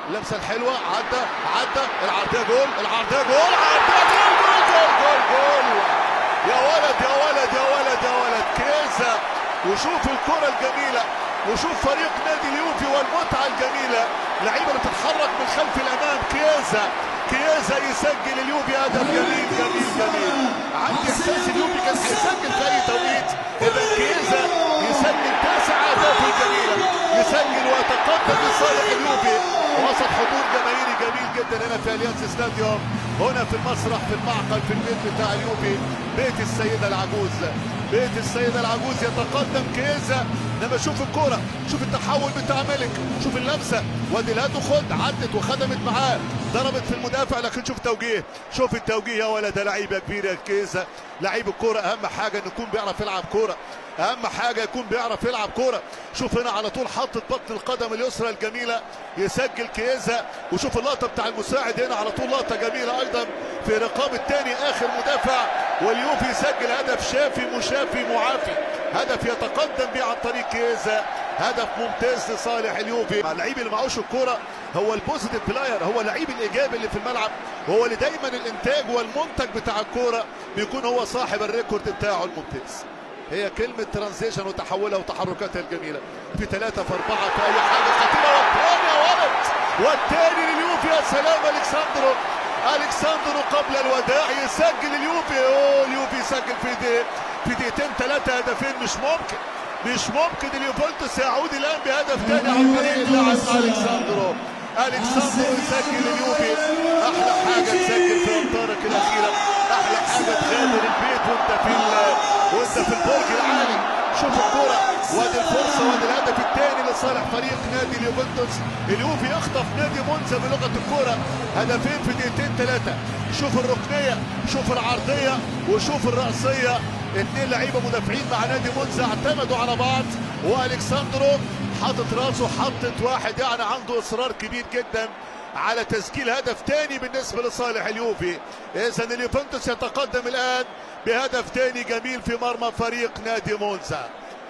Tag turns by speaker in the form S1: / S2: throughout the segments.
S1: اللمسه الحلوه عدى عدى العرضيه جول العرضيه جول عرضيه جول جول جول جول جول يا ولد يا ولد يا ولد يا ولد كيزا وشوف الكره الجميله وشوف فريق نادي اليوفي والمتعه الجميله لعيبه اللي بتتحرك من خلف الامام كيزا كيزا يسجل اليوفي هدف جميل جميل جميل عندي احساس اليوفي كان هيسجل في اي توقيت اذا كيزا يسجل تاسع اهدافه الجميله يسجل ويتقدم لصالح اليوفي وسط حضور جماهيري جميل جدا هنا في اليانس ستاديوم هنا في المسرح في المعقل في البيت بتاع اليوفي بيت السيده العجوز بيت السيده العجوز يتقدم كيزا لما شوف الكرة شوف التحول بتاع ملك شوف اللمسة وادي لا خد عدت وخدمت معاه ضربت في المدافع لكن شوف توجيه شوف التوجيه يا ولد لعيبة كبيرة يا كيزا لعيب الكرة أهم حاجة إنه يكون بيعرف يلعب كرة أهم حاجة يكون بيعرف يلعب كرة شوف هنا على طول حطت بطن القدم اليسرى الجميلة يسجل كيزا وشوف اللقطة بتاع المساعد هنا على طول لقطة جميلة أيضا في رقام الثاني آخر مدافع واليوفي يسجل هدف شافي مشافي معافي هدف يتقدم به عن طريق كيزا هدف ممتاز لصالح اليوفي اللعيب اللي معهوش الكرة هو البوزيتيف بلاير هو اللعيب الايجابي اللي في الملعب وهو اللي دايما الانتاج والمنتج بتاع الكرة بيكون هو صاحب الريكورد بتاعه الممتاز هي كلمة ترانزيشن وتحولها وتحركاتها الجميلة في ثلاثة في أربعة في أي حاجة خطيرة والثاني يا ولد والثاني لليوفي يا سلام ألكساندرو ألكساندرو قبل الوداع يسجل اليوفي أوه اليوفي يسجل في دقيقة في دقيقتين ثلاثة هدفين مش ممكن مش ممكن اليوفنتوس يعود الآن بهدف ثاني عن طريق اللاعب ألكساندرو ألكساندرو يسجل اليوفي أحلى حاجة تسجل في أمطارك الأخيرة أحلى حاجة تغادر البيت وأنت في وأنت في البرج العالي شوف الكرة وادي الفرصة وادي الهدف الثاني لصالح فريق نادي اليوفنتوس اليوفي يخطف نادي مونزا بلغة الكرة هدفين في دقيقتين ثلاثة شوف الركنية شوف العرضية وشوف الرأسية اثنين لعيبة مدافعين مع نادي مونزا اعتمدوا على بعض والكساندرو حاطط راسه حطت واحد يعني عنده اصرار كبير جدا على تسجيل هدف ثاني بالنسبه لصالح اليوفي اذا اليوفنتوس يتقدم الان بهدف ثاني جميل في مرمى فريق نادي مونزا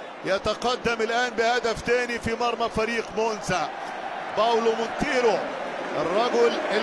S1: يتقدم الان بهدف ثاني في مرمى فريق مونزا باولو مونتيرو الرجل